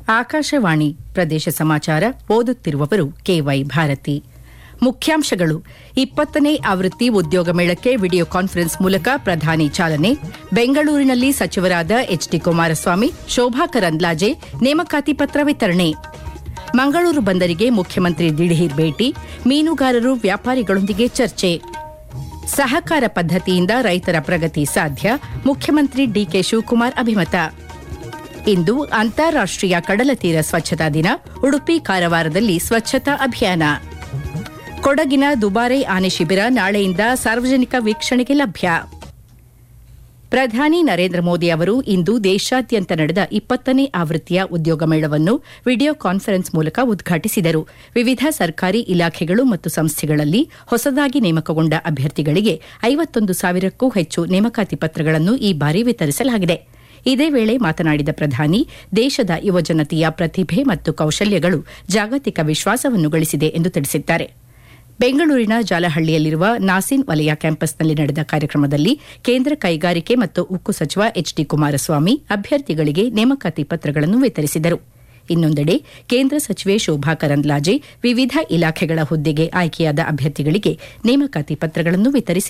ಆಕಾಶವಾಣಿ ಪ್ರದೇಶ ಸಮಾಚಾರ ಓದುತ್ತಿರುವವರು ಕೆವೈ ಭಾರತಿ ಮುಖ್ಯಾಂಶಗಳು ಇಪ್ಪತ್ತನೇ ಆವೃತ್ತಿ ಉದ್ಯೋಗ ಮೇಳಕ್ಕೆ ವಿಡಿಯೋ ಕಾನ್ಫರೆನ್ಸ್ ಮೂಲಕ ಪ್ರಧಾನಿ ಚಾಲನೆ ಬೆಂಗಳೂರಿನಲ್ಲಿ ಸಚಿವರಾದ ಎಚ್ಡಿ ಕುಮಾರಸ್ವಾಮಿ ಶೋಭಾ ಕರಂದ್ಲಾಜೆ ನೇಮಕಾತಿ ಪತ್ರ ವಿತರಣೆ ಮಂಗಳೂರು ಬಂದರಿಗೆ ಮುಖ್ಯಮಂತ್ರಿ ದಿಢೀರ್ ಭೇಟಿ ಮೀನುಗಾರರು ವ್ಯಾಪಾರಿಗಳೊಂದಿಗೆ ಚರ್ಚೆ ಸಹಕಾರ ಪದ್ದತಿಯಿಂದ ರೈತರ ಪ್ರಗತಿ ಸಾಧ್ಯ ಮುಖ್ಯಮಂತ್ರಿ ಡಿಕೆ ಶಿವಕುಮಾರ್ ಅಭಿಮತ ಇಂದು ಅಂತಾರಾಷ್ಟೀಯ ಕಡಲತೀರ ಸ್ವಚ್ಛತಾ ದಿನ ಉಡುಪಿ ಕಾರವಾರದಲ್ಲಿ ಸ್ವಚ್ಛತಾ ಅಭಿಯಾನ ಕೊಡಗಿನ ದುಬಾರೆ ಆನೆ ಶಿಬಿರ ನಾಳೆಯಿಂದ ಸಾರ್ವಜನಿಕ ವೀಕ್ಷಣೆಗೆ ಲಭ್ಯ ಪ್ರಧಾನಿ ನರೇಂದ್ರ ಮೋದಿ ಅವರು ಇಂದು ದೇಶಾದ್ಯಂತ ನಡೆದ ಇಪ್ಪತ್ತನೇ ಆವೃತ್ತಿಯ ಉದ್ಯೋಗ ಮೇಳವನ್ನು ವಿಡಿಯೋ ಕಾನ್ಫರೆನ್ಸ್ ಮೂಲಕ ಉದ್ಘಾಟಿಸಿದರು ವಿವಿಧ ಸರ್ಕಾರಿ ಇಲಾಖೆಗಳು ಮತ್ತು ಸಂಸ್ಥೆಗಳಲ್ಲಿ ಹೊಸದಾಗಿ ನೇಮಕಗೊಂಡ ಅಭ್ಯರ್ಥಿಗಳಿಗೆ ಐವತ್ತೊಂದು ಸಾವಿರಕ್ಕೂ ಹೆಚ್ಚು ನೇಮಕಾತಿ ಪತ್ರಗಳನ್ನು ಈ ಬಾರಿ ವಿತರಿಸಲಾಗಿದೆ ಇದೇ ವೇಳೆ ಮಾತನಾಡಿದ ಪ್ರಧಾನಿ ದೇಶದ ಯುವಜನತೆಯ ಪ್ರತಿಭೆ ಮತ್ತು ಕೌಶಲ್ಯಗಳು ಜಾಗತಿಕ ವಿಶ್ವಾಸವನ್ನು ಗಳಿಸಿದೆ ಎಂದು ತಿಳಿಸಿದ್ದಾರೆ ಬೆಂಗಳೂರಿನ ಜಾಲಹಳ್ಳಿಯಲ್ಲಿರುವ ನಾಸಿನ್ ವಲಯ ಕ್ಯಾಂಪಸ್ನಲ್ಲಿ ನಡೆದ ಕಾರ್ಯಕ್ರಮದಲ್ಲಿ ಕೇಂದ್ರ ಕೈಗಾರಿಕೆ ಮತ್ತು ಉಕ್ಕು ಸಚಿವ ಎಚ್ ಡಿ ಕುಮಾರಸ್ವಾಮಿ ಅಭ್ಯರ್ಥಿಗಳಿಗೆ ನೇಮಕಾತಿ ಪತ್ರಗಳನ್ನು ವಿತರಿಸಿದರು ಇನ್ನೊಂದೆಡೆ ಕೇಂದ್ರ ಸಚಿವೆ ಶೋಭಾ ಕರಂದ್ಲಾಜೆ ವಿವಿಧ ಇಲಾಖೆಗಳ ಹುದ್ದೆಗೆ ಆಯ್ಕೆಯಾದ ಅಭ್ಯರ್ಥಿಗಳಿಗೆ ನೇಮಕಾತಿ ಪತ್ರಗಳನ್ನು ವಿತರಿಸಿ